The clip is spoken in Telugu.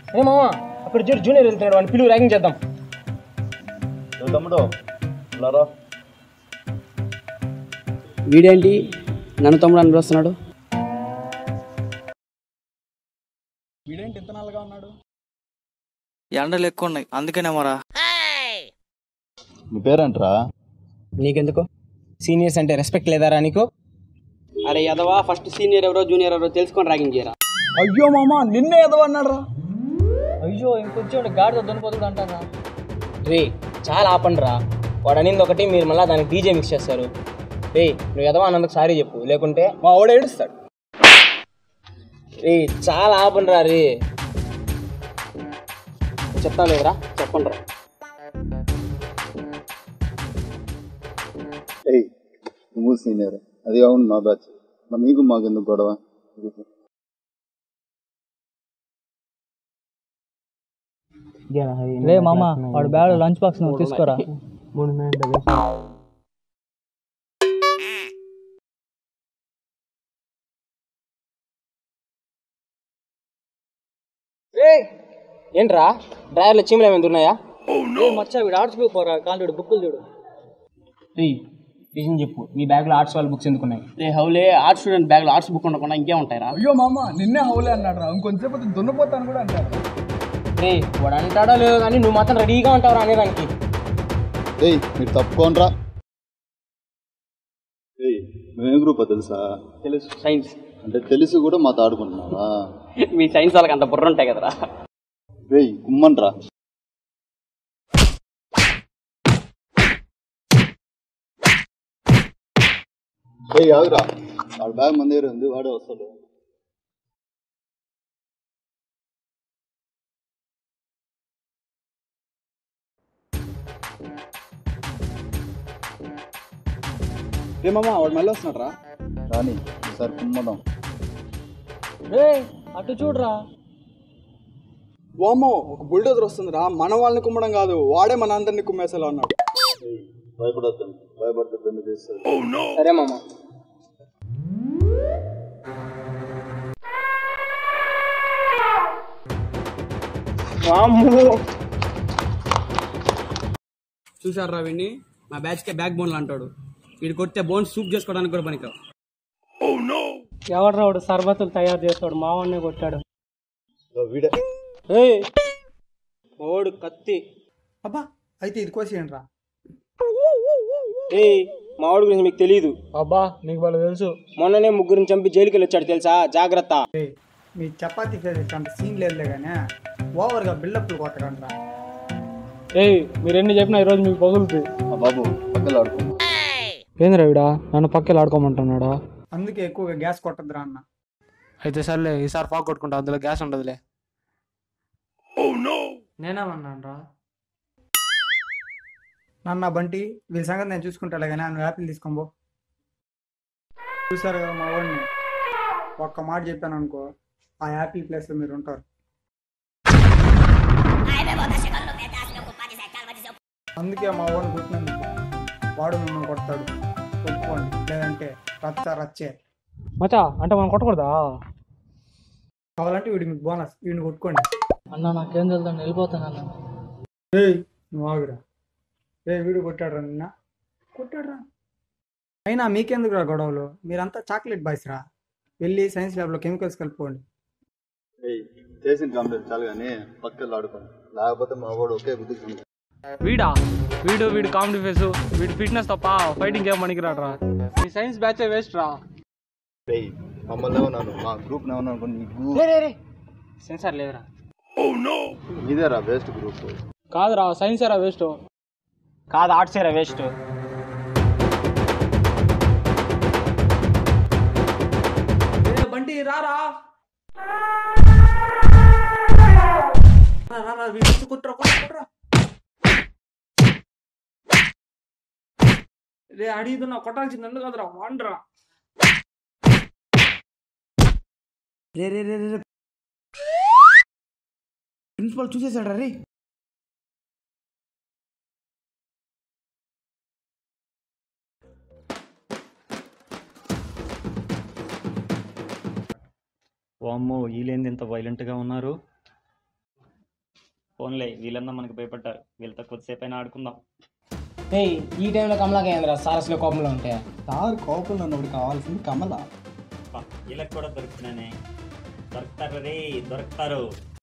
ఏ మామ అక్కడ చూడు జూనియర్ వెళ్తున్నాడు వాడిని పిలువు ర్యాగింగ్ చేద్దాం ఏ తమ్ముడు ఉన్నారా వీడేంటి నన్ను తమ్ముడు అని పిలుస్తున్నాడు వీడేంటి ఇంత నల్లగా ఉన్నాడు ఎండలు ఎక్కువ ఉన్నాయి అందుకేనేమోరా నీ పేరేంట్రా నీకెందుకు సీనియర్స్ అంటే రెస్పెక్ట్ లేదారా నీకు అరే యదవా ఫస్ట్ సీనియర్ ఎవరో జూనియర్ ఎవరో తెలుసుకొని ర్యాగింగ్ చేయరా అయ్యో మామ నిన్నే ఏదో అన్నాడు రా అయ్యో ఇంకొంచెం గాడితో దున్నపోతుడు అంటారా రే చాలా ఆపండి రా వాడు అనింది ఒకటి మీరు మళ్ళీ దానికి డీజే మిక్స్ చేస్తారు రే నువ్వు ఎదవా అన్నందుకు సారీ చెప్పు లేకుంటే మా వాడు ఏడుస్తాడు రే చాలా ఆపండి రా రే చెప్తా లేదురా చెప్పండి రా ఏయ్ నువ్వు సీనియర్ అది అవును మా బ్యాచ్ మరి నీకు మాకెందుకు గొడవ రే మామ వాడు బ్యాగ్ లంచ్ బాక్స్ నువ్వు తీసుకోరా ఏంట్రా డ్రైవర్లో చీమలు ఏమైనా ఉన్నాయా మచ్చా వీడు ఆర్ట్స్ బుక్ పోరా కాళ్ళు బుక్కులు చూడు రే రీజన్ చెప్పు నీ బ్యాగ్లో ఆర్ట్స్ వాళ్ళ బుక్స్ ఎందుకున్నాయి రే హౌలే ఆర్ట్స్ స్టూడెంట్ బ్యాగ్లో ఆర్ట్స్ బుక్ ఉండకుండా ఇంకేం ఉంటాయిరా అయ్యో మామ నిన్నే హౌలే అన్నాడు రా ఇంకొంచెం అయితే దున్నపోతాను కూడా అంటాడు రే వాడు అంటాడో లేదో కానీ నువ్వు మాత్రం రెడీగా ఉంటావురా అనేదానికి ఏయ్ మీరు తప్పుకోనరా ఏయ్ నువ్వేం గ్రూప్ తెలుసా తెలుసు సైన్స్ అంటే తెలిసి కూడా మాతో ఆడుకుంటున్నావా మీ సైన్స్ వాళ్ళకి అంత బుర్ర ఉంటాయి కదరా రేయ్ కుమ్మన్రా ఏయ్ ఆగురా వాడు బ్యాగ్ మన దగ్గర ఉంది వాడే వస్తాడు రే మామ వాడు మళ్ళీ వస్తున్నాడు రా రాని ఈసారి కుమ్మదాం రే అటు చూడరా వామో ఒక బుల్డోజర్ వస్తుంది రా మన వాళ్ళని కుమ్మడం కాదు వాడే మన అందరిని కుమ్మేసేలా ఉన్నాడు ఏయ్ భయపడద్దండి భయపడితే బెండు చేస్తాడు సరే మామ వామ్మో చూసారా వీడిని మా బ్యాచ్కే బ్యాక్ బోన్లు అంటాడు వీడు కొడితే బోన్స్ సూప్ చేసుకోవడానికి కూడా పనికిరావు ఎవడ్రా వాడు సర్బతులు తయారు చేస్తాడు మావాడినే కొట్టాడు వీడే ఓడు కత్తి అబ్బా అయితే ఇది కోసేయండి రా ఏ మావాడి గురించి మీకు తెలియదు అబ్బా నీకు వాళ్ళు తెలుసు మొన్ననే ముగ్గురిని చంపి జైలుకి వెళ్ళి వచ్చాడు తెలుసా జాగ్రత్త మీ చపాతీ ఫేస్ అంత సీన్ లేదులే కానీ ఓవర్గా బిల్డప్లు కొట్టకండి రా ఏయ్ మీరు ఎన్ని చెప్పినా ఈరోజు మీకు పగులుతుంది ఆ బాబు పక్కన ఆడుకున్నాం ఏందిరా వీడా నన్ను పక్కకి ఆడుకోమంటున్నాడా అందుకే ఎక్కువగా గ్యాస్ కొట్టద్దురా అన్న అయితే సర్లే ఈసారి పాక్ కొట్టుకుంటా అందులో గ్యాస్ ఉండదులే నేనేమన్నాను రా నాన్న బంటి వీళ్ళ సంగతి నేను చూసుకుంటాలే కానీ నువ్వు యాపిల్ తీసుకోబో చూసారు కదా మా వాడిని ఒక్క మాట చెప్పాను అనుకో ఆ యాపిల్ ప్లేస్లో మీరు ఉంటారు అందుకే మా వాడిని కొట్టినందుకు వాడు మిమ్మల్ని కొడతాడు ఒప్పుకోండి లేదంటే రచ్చ రచ్చే మచా అంటే మనం కొట్టకూడదా కావాలంటే వీడి మీకు బోనస్ వీడిని కొట్టుకోండి అన్న నాకేం తెలుసు వెళ్ళిపోతాను అన్న ఏయ్ నువ్వు ఆగురా ఏ వీడు కొట్టాడురా నిన్న కొట్టాడురా అయినా మీకెందుకురా గొడవలు మీరంతా చాక్లెట్ బాయ్స్ రా వెళ్ళి సైన్స్ ల్యాబ్లో కెమికల్స్ కలుపుకోండి ఏయ్ చేసిన కంప్లీట్ చాలు కానీ పక్కన ఆడుకోండి లేకపోతే మా వాడు ఒకే బుద్ధి వీడా వీడు వీడు కామెడీ ఫేస్ వీడు ఫిట్నెస్ తప్ప ఫైటింగ్ ఏం పనికిరాడు మీ సైన్స్ బ్యాచ్ వేస్ట్ రా ఏయ్ మమ్మల్ని ఏమన్నాను మా గ్రూప్ ఏమన్నా అనుకో నీకు రే రే రే సెన్సార్ లేదురా ఇదేరా బెస్ట్ గ్రూప్ కాదురా సైన్స్ ఎరా వేస్ట్ కాదు ఆర్ట్స్ ఏరా వేస్ట్ బంటి రారా రే అడిగితున్నా కొట్టాల్సింది నన్ను కాదురా వాండ్రా రే రే రే రే ప్రిన్సిపల్ చూసేసాడు రే వామ్మో వీళ్ళేంది ఇంత వైలెంట్గా ఉన్నారు ఫోన్లే వీళ్ళందా మనకి భయపడ్డారు వీళ్ళతో కొద్దిసేపు అయినా ఆడుకుందాం ఏయ్ ఈ టైంలో కమలాకి ఏంద్రా సారస్లో కోపంలో ఉంటే సార్ కోపంలో ఉన్నప్పుడు కావాల్సింది కమల అబ్బా, వీళ్ళకి కూడా దొరుకుతున్నానే దొరుకుతారు రే దొరుకుతారు